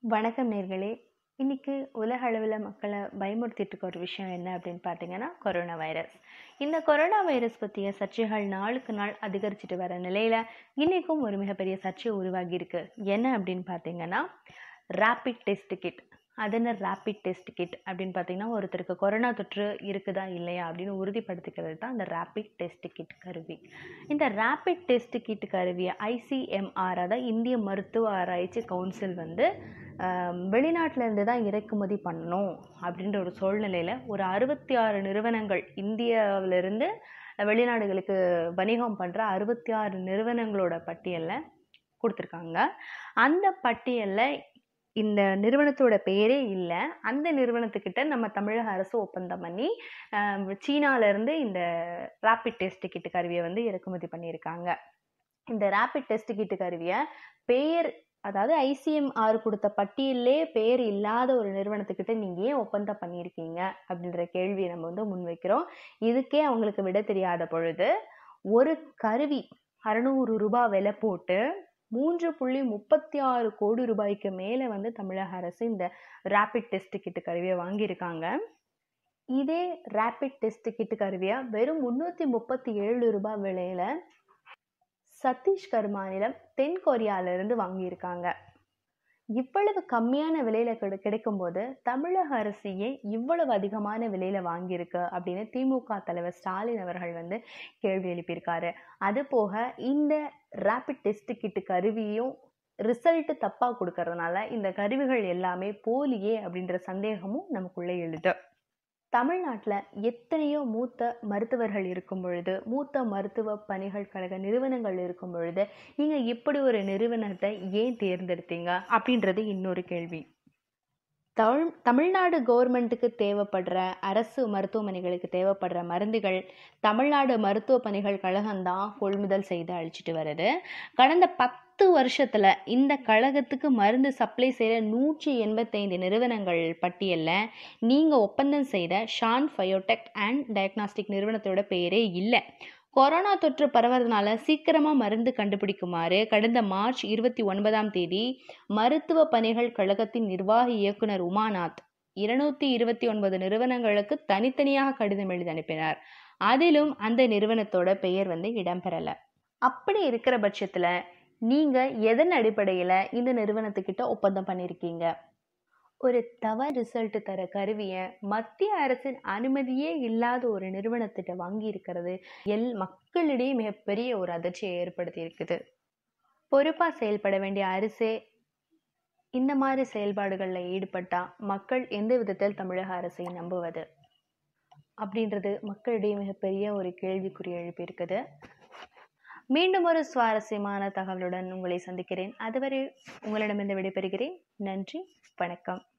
வணக்கம் நேர்களே இன்னைக்கு உலக அளவில் மக்களை பயமுறுத்திட்டு இருக்க ஒரு விஷயம் என்ன அப்படின்னு பார்த்தீங்கன்னா கொரோனா வைரஸ் இந்த கொரோனா வைரஸ் பற்றிய சர்ச்சைகள் நாளுக்கு நாள் அதிகரிச்சுட்டு வர நிலையில் இன்றைக்கும் ஒரு மிகப்பெரிய சர்ச்சை உருவாகி இருக்கு என்ன அப்படின்னு பார்த்தீங்கன்னா ரேபிட் டெஸ்ட் கிட் அது என்ன ரேபிட் டெஸ்ட் கிட் அப்படின்னு பார்த்தீங்கன்னா ஒருத்தருக்கு கொரோனா தொற்று இருக்குதா இல்லையா அப்படின்னு உறுதிப்படுத்திக்கிறது தான் இந்த ரேபிட் டெஸ்ட் கிட் கருவி இந்த ரேபிட் டெஸ்ட் கிட் கருவியை ஐசிஎம்ஆர் அதாவது இந்திய மருத்துவ ஆராய்ச்சி கவுன்சில் வந்து வெளிநாட்டில் இருந்து தான் இறக்குமதி பண்ணணும் அப்படின்ற ஒரு சூழ்நிலையில் ஒரு அறுபத்தி ஆறு நிறுவனங்கள் இந்தியாவிலிருந்து வெளிநாடுகளுக்கு வணிகம் பண்ணுற அறுபத்தி ஆறு நிறுவனங்களோட பட்டியலில் கொடுத்துருக்காங்க அந்த பட்டியலில் இந்த நிறுவனத்தோட பேரே இல்லை அந்த நிறுவனத்துக்கிட்ட நம்ம தமிழக அரசு ஒப்பந்தம் பண்ணி சீனாலேருந்து இந்த ரேபிட் டெஸ்ட் கிட்டு கருவியை வந்து இறக்குமதி பண்ணியிருக்காங்க இந்த ரேபிட் டெஸ்ட் கிட்டு கருவியை பெயர் அதாவது ஐசிஎம்ஆர் கொடுத்த பட்டியலே பெயர் இல்லாத ஒரு நிறுவனத்துக்கிட்ட நீங்கள் ஏன் ஒப்பந்தம் பண்ணியிருக்கீங்க அப்படின்ற கேள்வியை நம்ம வந்து முன்வைக்கிறோம் இதுக்கே அவங்களுக்கு விட தெரியாத பொழுது ஒரு கருவி அறநூறு ரூபாய் விலை போட்டு மூன்று புள்ளி முப்பத்தி ஆறு கோடி ரூபாய்க்கு மேலே வந்து தமிழக அரசு இந்த ரேபிட் டெஸ்ட் கிட்டு கருவியை வாங்கியிருக்காங்க இதே ரேபிட் டெஸ்ட் கிட்டு கருவியை வெறும் முந்நூற்றி முப்பத்தி ஏழு ரூபாய் விலையில் சத்தீஸ்கர் மாநிலம் தென் கொரியாவிலிருந்து வாங்கியிருக்காங்க இவ்வளவு கம்மியான விலையில கிடை கிடைக்கும்போது தமிழக அரசு ஏன் இவ்வளவு அதிகமான விலையில வாங்கியிருக்கு அப்படின்னு திமுக தலைவர் ஸ்டாலின் அவர்கள் வந்து கேள்வி எழுப்பியிருக்காரு அது போக இந்த ரேபிட் டெஸ்ட் கிட்டு கருவியும் ரிசல்ட் தப்பாக கொடுக்கறதுனால இந்த கருவிகள் எல்லாமே போலியே அப்படின்ற சந்தேகமும் நமக்குள்ளே எழுது தமிழ்நாட்டில் எத்தனையோ மூத்த மருத்துவர்கள் இருக்கும் பொழுது மூத்த மருத்துவ பணிகள் கழக நிறுவனங்கள் இருக்கும் பொழுது நீங்கள் இப்படி ஒரு நிறுவனத்தை ஏன் தேர்ந்தெடுத்தீங்க அப்படின்றது இன்னொரு கேள்வி தமிழ் தமிழ்நாடு கவர்மெண்ட்டுக்கு தேவைப்படுற அரசு மருத்துவமனைகளுக்கு தேவைப்படுற மருந்துகள் தமிழ்நாடு மருத்துவ பணிகள் கழகம்தான் கொள்முதல் செய்து அழிச்சிட்டு வருது கடந்த பத்து வருஷத்தில் இந்த கழகத்துக்கு மருந்து சப்ளை செய்கிற நூற்றி எண்பத்தைந்து நிறுவனங்கள் பட்டியலில் நீங்கள் ஒப்பந்தம் செய்த ஷான் ஃபயோடெக் அண்ட் டயக்னாஸ்டிக் நிறுவனத்தோட பெயரே இல்லை கொரோனா தொற்று பரவறதுனால சீக்கிரமாக மருந்து கண்டுபிடிக்குமாறு கடந்த மார்ச் இருபத்தி ஒன்பதாம் தேதி மருத்துவ பணிகள் கழகத்தின் நிர்வாக இயக்குனர் உமாநாத் இருநூத்தி இருபத்தி ஒன்பது நிறுவனங்களுக்கு தனித்தனியாக கடிதம் எழுதி அனுப்பினார் அதிலும் அந்த நிறுவனத்தோட பெயர் வந்து இடம்பெறலை அப்படி இருக்கிற பட்சத்தில் நீங்கள் எதன் அடிப்படையில் இந்த நிறுவனத்துக்கிட்ட ஒப்பந்தம் பண்ணியிருக்கீங்க ஒரு தவறு ரிசல்ட் தர கருவியை மத்திய அரசின் அனுமதியே இல்லாத ஒரு நிறுவனத்திட்ட வாங்கி இருக்கிறது எல் மக்களிடையே மிகப்பெரிய ஒரு அதிர்ச்சியை ஏற்படுத்தி இருக்குது பொறுப்பாக செயல்பட வேண்டிய அரசே இந்த மாதிரி செயல்பாடுகளில் ஈடுபட்டால் மக்கள் எந்த விதத்தில் தமிழக அரசை நம்புவது அப்படின்றது மக்களிடையே மிகப்பெரிய ஒரு கேள்விக்குறி எழுப்பியிருக்குது மீண்டும் ஒரு சுவாரஸ்யமான தகவலுடன் உங்களை சந்திக்கிறேன் அதுவரை உங்களிடமிருந்து விடைபெறுகிறேன் நன்றி வணக்கம்